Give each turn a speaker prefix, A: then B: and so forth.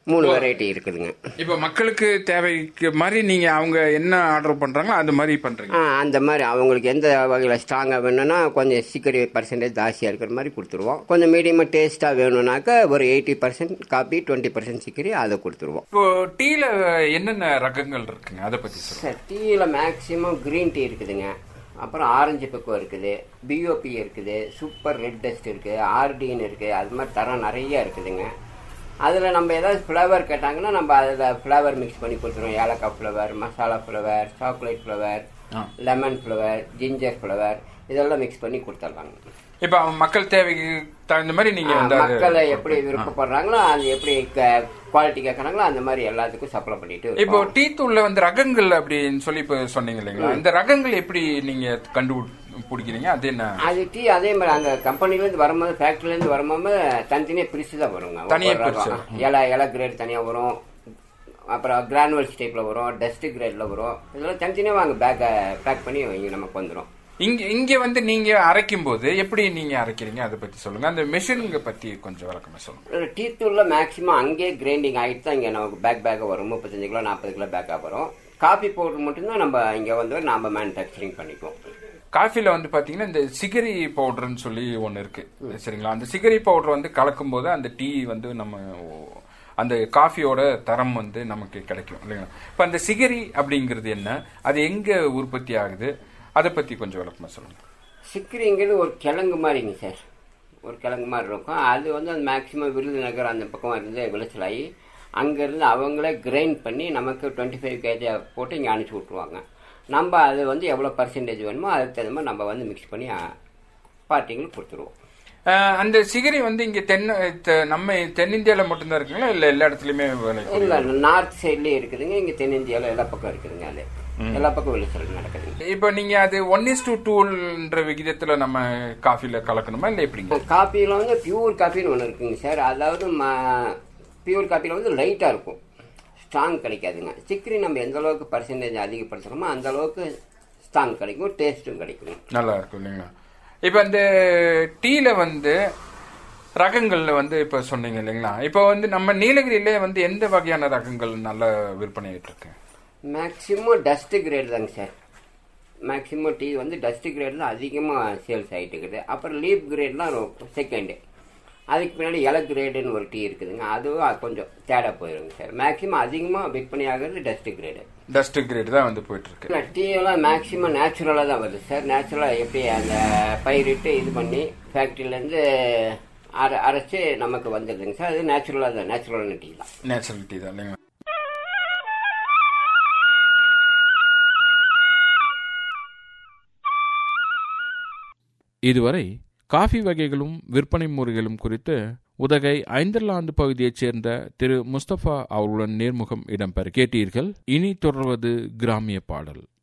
A: மூணு வெரைட்டி இருக்குதுங்க
B: இப்போ மக்களுக்கு தேவைக்கு மாதிரி நீங்க அவங்க என்ன ஆர்டர் பண்றாங்களோ அது மாதிரி பண்றீங்க
A: ஆ அந்த மாதிரி அவங்களுக்கு எந்த வகையில் ஸ்ட்ராங்காக வேணும்னா கொஞ்சம் சிக்கரி பர்சன்டேஜ் ஜாஸ்தியாக இருக்கிற மாதிரி கொடுத்துருவோம் கொஞ்சம் மீடியமாக டேஸ்ட்டாக வேணும்னாக்கா ஒரு eighty percent coffee twenty percent chicory அதை கொடுத்துருவோம்
B: இப்போ டீல என்னென்ன ரகங்கள் இருக்குங்க அதை பத்தி சொல்லுங்க
A: சார் டீயில் மேக்ஸிமம் க்ரீன் டீ இருக்குதுங்க அப்புறம் ஆரஞ்சு பக்கம் இருக்குது பிஓபி இருக்குது சூப்பர் ரெட் டஸ்ட் இருக்குது ஆர்டின்னு இருக்குது அது மாதிரி தரம் நிறைய இருக்குதுங்க அதில் நம்ம ஏதாவது ஃப்ளவர் கேட்டாங்கன்னா நம்ம அதில் ஃப்ளவர் மிக்ஸ் பண்ணி கொடுத்துருவோம் ஏலக்காய் flavour masala flavour chocolate flavour
B: ஆ.
A: லெமன் ஃப்ளவர் ஜிஞ்சர் ஃப்ளவர் இதெல்லாம் மிக்ஸ் பண்ணி கொடுத்துட்றாங்க
B: இப்போ அவங்க மக்கள் தேவைக்கு தகுந்த மாதிரி நீங்க வந்து அது-
A: மக்களை எப்படி விருப்பப்படுறாங்களோ அது எப்படி குவாலிட்டி கேட்குறாங்களோ அந்த மாதிரி எல்லாத்துக்கும் சப்ளை பண்ணிட்டு இருக்கோம்.
B: இப்போ டீ தூள்ல வந்து ரகங்கள் அப்படின்னு சொல்லி இப்போ சொன்னீங்க இல்லைங்களா இந்த ரகங்கள் எப்படி நீங்க கண்டுபிடிக்கிறீங்க அது என்ன
A: அது டீ அதே மாதிரி அந்த கம்பெனில இருந்து வரும்போது ஃபேக்டரில இருந்து வரும்போது தனித்தனியா பிரிச்சு தான் வருங்க
B: தனியா
A: ஒவ்வொரு
B: பிரிச்சு.
A: ரகம். இலை இலை கிரேட் தனியா வரும் அப்புறம் கிரானுவல்ஸ் டைப்ல வரும் டஸ்ட் கிரேட்ல வரும் இதெல்லாம் தனித்தனியா வாங்க பேக்க பேக் பண்ணி இங்க நமக்கு வந்துடும்
B: இங்க இங்க வந்து நீங்க அரைக்கும் போது எப்படி நீங்க அரைக்கிறீங்க அதை பத்தி சொல்லுங்க அந்த மெஷினுங்க பத்தி கொஞ்சம் விளக்கமா சொல்லுங்க
A: டீ தூள்ல மேக்ஸிமம் அங்கேயே கிரைண்டிங் ஆகிட்டு தான் இங்க நமக்கு பேக் பேக் வரும் முப்பத்தஞ்சு கிலோ நாற்பது கிலோ பேக்காக வரும் காபி பவுடர் மட்டும்தான் நம்ம இங்க வந்து நாம மேனுஃபேக்சரிங் பண்ணிக்குவோம்
B: காஃபில வந்து பாத்தீங்கன்னா இந்த சிகரி பவுடர்னு சொல்லி ஒன்னு இருக்கு சரிங்களா அந்த சிகரி பவுடர் வந்து கலக்கும் போது அந்த டீ வந்து நம்ம அந்த காஃபியோட தரம் வந்து நமக்கு கிடைக்கும் இல்லைங்களா இப்ப அந்த சிகரி அப்படிங்கிறது என்ன அது எங்க உற்பத்தி ஆகுது அதை பத்தி கொஞ்சம் விளக்கமா சொல்லுங்க
A: சிக்கிரிங்கிறது ஒரு கிழங்கு மாதிரிங்க சார் ஒரு கிழங்கு மாதிரி இருக்கும் அது வந்து அந்த மேக்சிமம் விருதுநகர் அந்த பக்கம் இருந்து விளைச்சலாகி அங்கேருந்து அவங்களே கிரைண்ட் பண்ணி நமக்கு டுவெண்ட்டி ஃபைவ் கேஜி போட்டு இங்கே அனுப்பிச்சி விட்ருவாங்க நம்ம அது வந்து எவ்வளோ பர்சன்டேஜ் வேணுமோ அதுக்கு தகுந்த மாதிரி நம்ம வந்து மிக்ஸ் பண்ணி பார்ட்டிங்களுக்கு கொடுத்துருவோம்
B: அஹ், அந்த சிகரி வந்து இங்க தென் தெ- நம்ம தென்னிந்தியால மட்டும்தான் இருக்குங்களா இல்ல எல்லா இடத்துலயுமே விளைக்கும்
A: இல்லை நார்த் சைட்லேயே இருக்குதுங்க இங்கே தென்னிந்தியாவில் எல்லா பக்கம் இருக்குதுங்க அது எல்லா பக்கம் விளைச்சல் நடக்குதுங்க
B: இப்போ நீங்க அது ஒன் இஸ் டூ டூன்ற விகிதத்துல நம்ம காஃபில கலக்கணுமா இல்ல எப்படிங்க
A: காப்பியில் வந்து பியூர் காப்பின்னு ஒன்று இருக்குங்க சார் அதாவது பியூர் காப்பியில் வந்து லைட்டாக இருக்கும் ஸ்ட்ராங் கிடைக்காதுங்க சிக்கரி நம்ம எந்த அளவுக்கு பர்சன்டேஜ் அதிகப்படுத்துகிறோமோ அந்த அளவுக்கு ஸ்ட்ராங் கிடைக்கும் டேஸ்ட்டும் கிடைக்கும்
B: நல்லா இருக்கும் இல்லைங்களா இப்போ இந்த டீல வந்து ரகங்கள்ல வந்து இப்ப சொன்னீங்க இல்லைங்களா இப்போ வந்து நம்ம நீலகிரியில வந்து எந்த வகையான ரகங்கள் நல்ல விற்பனை ஆயிட்டு இருக்கு
A: மேக்ஸிமம் டஸ்ட் கிரேட் தாங்க சார் மேக்ஸிமம் டீ வந்து டஸ்ட் கிரேட் தான் அதிகமாக சேல்ஸ் ஆகிட்டு இருக்குது அப்புறம் லீப் கிரேட்லாம் செகண்டு அதுக்கு பின்னாடி இலை கிரேடுன்னு ஒரு டீ இருக்குதுங்க அதுவும் கொஞ்சம் தேட போயிருங்க சார் மேக்ஸிமம் அதிகமாக விற்பனை ஆகிறது டஸ்ட் கிரேடு
B: டஸ்ட் கிரேட் தான் வந்து போயிட்டு இருக்கு
A: இல்லை டீ எல்லாம் மேக்ஸிமம் நேச்சுரலாக தான் வருது சார் நேச்சுரலாக எப்படி அந்த பயிரிட்டு இது பண்ணி ஃபேக்ட்ரியிலேருந்து அரை அரைச்சி நமக்கு வந்துடுதுங்க சார் அது நேச்சுரலாக தான் நேச்சுரலான டீ தான்
B: நேச்சுரல் டீ தான் இல்லைங்களா
C: இதுவரை காஃபி வகைகளும் விற்பனை முறைகளும் குறித்து உதகை ஐந்தர்லாந்து பகுதியைச் சேர்ந்த திரு முஸ்தபா அவர்களுடன் நேர்முகம் இடம்பெற கேட்டீர்கள் இனி தொடர்வது கிராமிய பாடல்